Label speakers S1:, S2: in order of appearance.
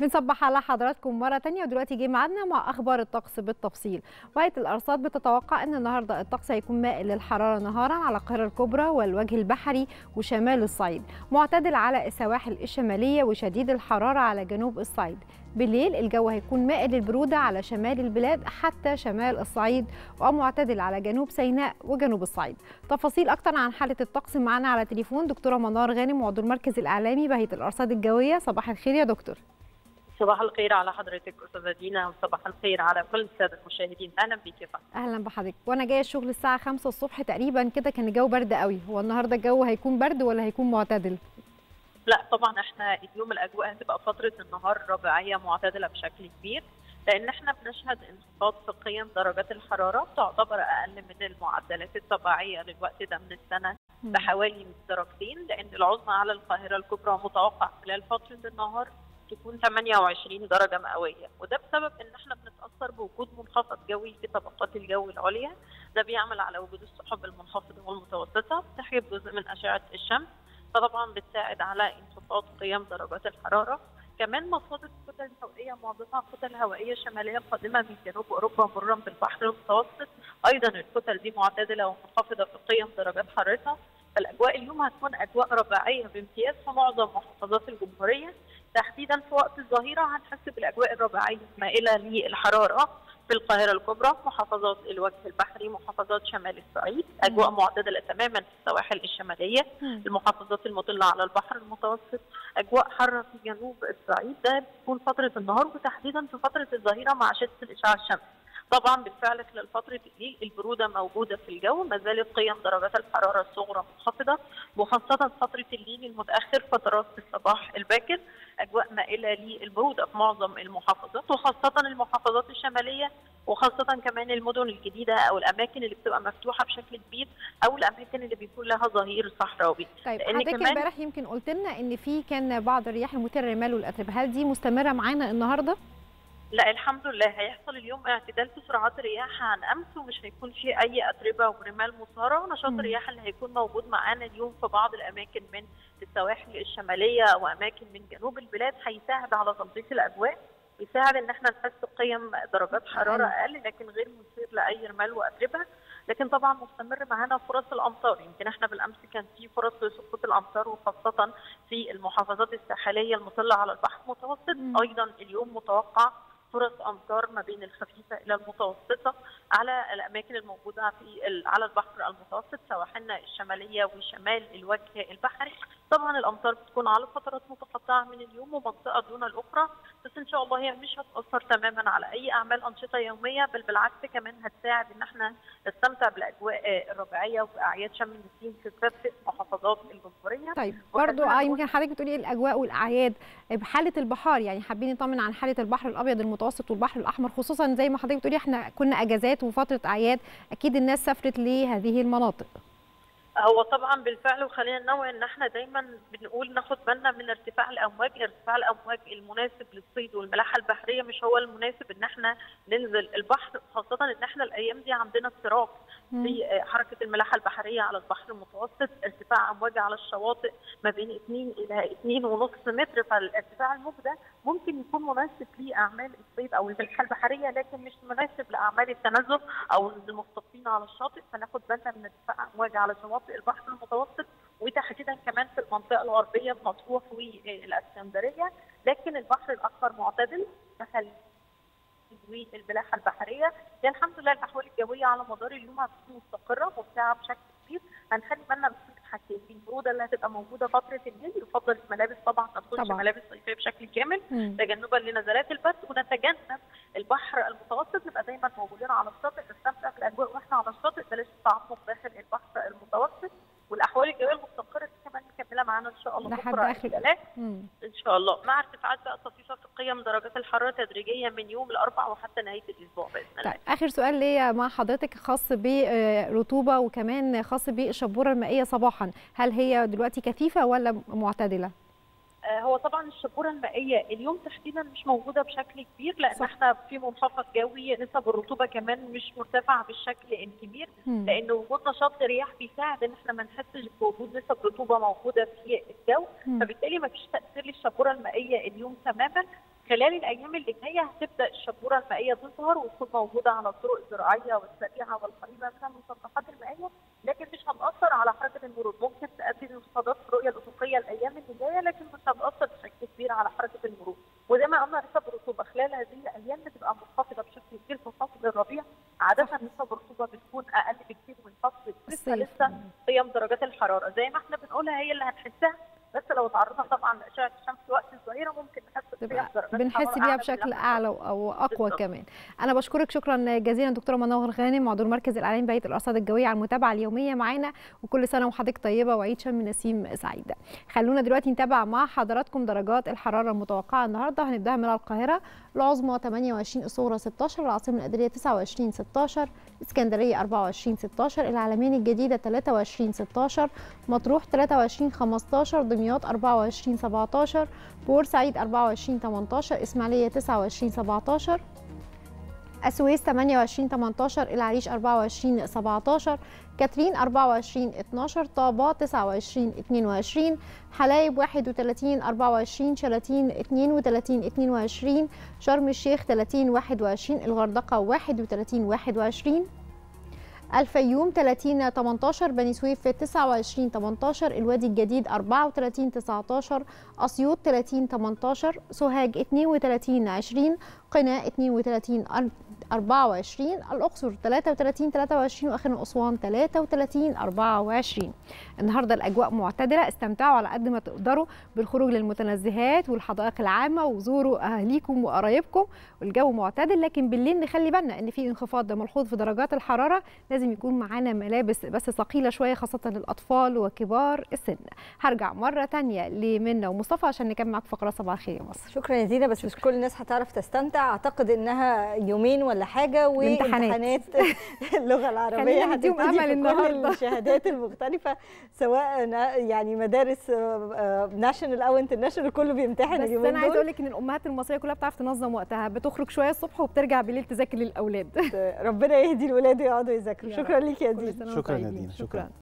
S1: بنصبح على حضراتكم مرة تانية ودلوقتي جه ميعادنا مع أخبار الطقس بالتفصيل وهيئة الأرصاد بتتوقع أن النهاردة الطقس هيكون مائل للحرارة نهارا على القاهرة الكبرى والوجه البحري وشمال الصعيد معتدل على السواحل الشمالية وشديد الحرارة على جنوب الصعيد بالليل الجو هيكون مائل للبرودة على شمال البلاد حتى شمال الصعيد ومعتدل على جنوب سيناء وجنوب الصعيد تفاصيل أكتر عن حالة الطقس معنا على تليفون دكتورة منار غانم عضو المركز الإعلامي بهيئة الأرصاد الجوية صباح الخير يا دكتور
S2: صباح الخير على حضرتك استاذه دينا وصباح الخير على كل الساده المشاهدين اهلا بيك يا فندم
S1: اهلا بحضرتك وانا جايه الشغل الساعه 5 الصبح تقريبا كده كان الجو برد قوي هو النهارده الجو هيكون برد ولا هيكون معتدل
S2: لا طبعا احنا اليوم الاجواء هتبقى فتره النهار رباعيه معتدله بشكل كبير لان احنا بنشهد انخفاض في قيم درجات الحراره تعتبر اقل من المعدلات الطبيعيه للوقت ده من السنه بحوالي درجتين لان العظمى على القاهره الكبرى متوقع خلال فتره النهار تكون 28 درجه مئويه وده بسبب ان احنا بنتاثر بوجود منخفض جوي في طبقات الجو العليا ده بيعمل على وجود السحب المنخفضه والمتوسطه بتحجب جزء من اشعه الشمس فطبعا بتساعد على انخفاض قيم درجات الحراره كمان مصادر الكتل الهوائيه معظمها كتل هوائيه شماليه قادمه من جنوب اوروبا مرا بالبحر المتوسط ايضا الكتل دي معتدله ومنخفضه في قيم درجات حرارتها فالاجواء اليوم هتكون اجواء رباعيه بامتياز في معظم محافظات الجمهوريه تحديدا في وقت الظهيره هنحس بالاجواء الرباعيه مائله للحراره في القاهرة الكبرى محافظات الوجه البحري محافظات شمال الصعيد أجواء معتدلة تماما في السواحل الشمالية المحافظات المطلة على البحر المتوسط أجواء حارة في جنوب الصعيد ده بتكون فترة النهار وتحديدا في فترة الظهيرة مع شدة الإشعاع الشمسي طبعا بالفعل خلال فتره الليل البروده موجوده في الجو ما زالت قيم درجات الحراره الصغرى منخفضه وخاصه فتره الليل المتاخر فترات الصباح الباكر اجواء مائله للبروده في معظم المحافظات وخاصه المحافظات الشماليه وخاصة كمان المدن الجديدة أو الأماكن اللي بتبقى مفتوحة بشكل كبير أو الأماكن اللي بيكون لها ظهير صحراوي.
S1: طيب حضرتك امبارح يمكن قلت لنا إن في كان بعض الرياح المثيرة للرمال والأتربة، هل دي مستمرة معانا النهارده؟
S2: لا الحمد لله هيحصل اليوم اعتدال في سرعات الرياح عن امس ومش هيكون في اي اتربه ورمال مثاره ونشاط الرياح اللي هيكون موجود معانا اليوم في بعض الاماكن من السواحل الشماليه واماكن من جنوب البلاد هيساعد على تلطيف الاجواء يساعد ان احنا نحس بقيم درجات حراره اقل لكن غير مثير لاي رمال واتربه لكن طبعا مستمر معانا فرص الامطار يمكن احنا بالامس كان في فرص لسقوط الامطار وخاصه في المحافظات الساحليه المطله على البحر المتوسط ايضا اليوم متوقع فرص امطار ما بين الخفيفه الى المتوسطه على الاماكن الموجوده في على البحر المتوسط سواحلنا الشماليه وشمال الوجه البحري طبعا الامطار بتكون على فترات متقطعه من اليوم ومنطقه دون الاخرى بس ان شاء الله هي مش هتاثر تماما على اي اعمال انشطه يوميه بل بالعكس كمان هتساعد ان احنا نستمتع بالاجواء الربيعيه واعياد شم النسيم في كافه محافظات الجمهوريه
S1: طيب برضو اه يمكن حضرتك بتقولي الاجواء والاعياد بحاله البحار يعني حابين نطمن عن حاله البحر الابيض المتوسط والبحر الاحمر خصوصا زي ما حضرتك بتقولي احنا كنا اجازات وفتره اعياد اكيد الناس سافرت لهذه المناطق
S2: هو طبعا بالفعل وخلينا ننوه ان احنا دايما بنقول ناخد بالنا من ارتفاع الامواج، ارتفاع الامواج المناسب للصيد والملاحه البحريه مش هو المناسب ان احنا ننزل البحر خاصه ان احنا الايام دي عندنا اضطراب في حركه الملاحه البحريه على البحر المتوسط، ارتفاع امواج على الشواطئ ما بين 2 الى 2.5 متر فالارتفاع الموج ده ممكن يكون مناسب لاعمال الصيد او الملاحه البحريه لكن مش مناسب لاعمال التنزل او المصطفين على الشاطئ فناخد بالنا من ارتفاع امواج على شواطئ شواطئ البحر المتوسط وتحديدا كمان في المنطقه الغربيه بمطروح والاسكندريه لكن البحر الاحمر معتدل دخل والملاحه البحريه هي الحمد لله الاحوال الجويه على مدار اليوم هتكون مستقره مبدعه بشكل كبير هنخلي بالنا بس من حاجتين البروده اللي هتبقى موجوده فتره الليل يفضل الملابس طبعا ما تكونش ملابس صيفيه بشكل كامل تجنبا لنزلات البرد ونتجنب البحر المتوسط نبقى دايما موجودين على الشاطئ نستمتع بالاجواء واحنا على الشاطئ بلاش التعمق داخل البحر المتوسط والاحوال الجويه المستقره دي كمان مكمله معانا ان شاء الله
S1: لحد اخر
S2: ان شاء الله مع ارتفاعات بقى طفيفه في قيم درجات الحراره تدريجيا من يوم الاربعاء وحتى نهايه الاسبوع باذن الله.
S1: طيب اخر سؤال ليا مع حضرتك خاص برطوبه وكمان خاص بالشبوره المائيه صباحا، هل هي دلوقتي كثيفه ولا معتدله؟
S2: هو طبعا الشبوره المائيه اليوم تحديدا مش موجوده بشكل كبير لان صح. احنا في منخفض جوي نسب الرطوبه كمان مش مرتفعه بالشكل الكبير م. لان وجود نشاط رياح بيساعد ان احنا ما نحسش بوجود نسب رطوبه موجوده في الجو م. فبالتالي ما فيش تاثير للشبوره المائيه اليوم تماما خلال الايام اللي جايه هتبدا الشبوره المائيه تظهر وتكون موجوده على الطرق الزراعيه والسريعه والقريبه من المسطحات المائيه لكن مش هتاثر على حركه المرور ممكن تؤدي لانخفاضات في الرؤيه الافقيه الايام اللي جايه لكن مش هتاثر بشكل كبير على حركه المرور وزي ما قلنا نسب الرطوبه خلال هذه الايام بتبقى منخفضه بشكل كبير في فصل الربيع عاده نسب الرطوبه بتكون اقل بكتير من فصل لسه لسه قيم درجات الحراره زي ما احنا بنقولها هي اللي هنحسها بس لو تعرضنا طبعا لاشعه الشمس وقت الظهيره ممكن نحس
S1: بقيم درجات بنحس بيها بشكل اعلى او اقوى بالضبط. كمان انا بشكرك شكرا جزيلا دكتوره منور غانم عضو مركز الاعلام بهيئه الارصاد الجويه على المتابعه اليوميه معانا وكل سنه وحضرتك طيبه وعيد شم نسيم سعيد خلونا دلوقتي نتابع مع حضراتكم درجات الحراره المتوقعه النهارده هنبداها من القاهره العظمى 28 الصغرى 16 العاصمه الاداريه 29 16 اسكندريه 24 16 العلمين الجديده 23 16 مطروح 23 15 دمياط 24 17 بورسعيد 24 18 اسماعيليه 29 17 السويس 28 18 العريش 24 17 كاترين 24 12 طابة 29 22 حلايب 31 24 شلاتين 32 22 شرم الشيخ 30 21 الغردقة 31 21 الفيوم 30 18 بني سويف 29 18 الوادي الجديد 34 19 اسيوط 30 18 سوهاج 32 20 قنا 32 24 الاقصر 33 23 واخيرا اسوان 33 24 النهارده الاجواء معتدله استمتعوا على قد ما تقدروا بالخروج للمتنزهات والحدائق العامه وزوروا اهاليكم وقرايبكم والجو معتدل لكن بالليل نخلي بالنا ان في انخفاض ملحوظ في درجات الحراره لازم يكون معانا ملابس بس ثقيله شويه خاصه للاطفال وكبار السن هرجع مره ثانيه لمنى ومصطفى عشان نكمل معاكم فقره صباح الخير يا مصر
S3: شكرا يا دينا بس شكرا. مش كل الناس هتعرف تستمتع اعتقد انها يومين ولا حاجه وامتحانات اللغه العربيه
S1: هتديهم امل النهارده
S3: الشهادات المختلفه سواء يعني مدارس ناشونال او انترناشونال كله بيمتحن
S1: بس انا عايزه اقول لك ان الامهات المصريه كلها بتعرف تنظم وقتها بتخرج شويه الصبح وبترجع بالليل تذاكر للاولاد
S3: ربنا يهدي الولاد ويقعدوا يذاكروا شكرا ليك يا دينا
S4: شكرا يا دينا شكرا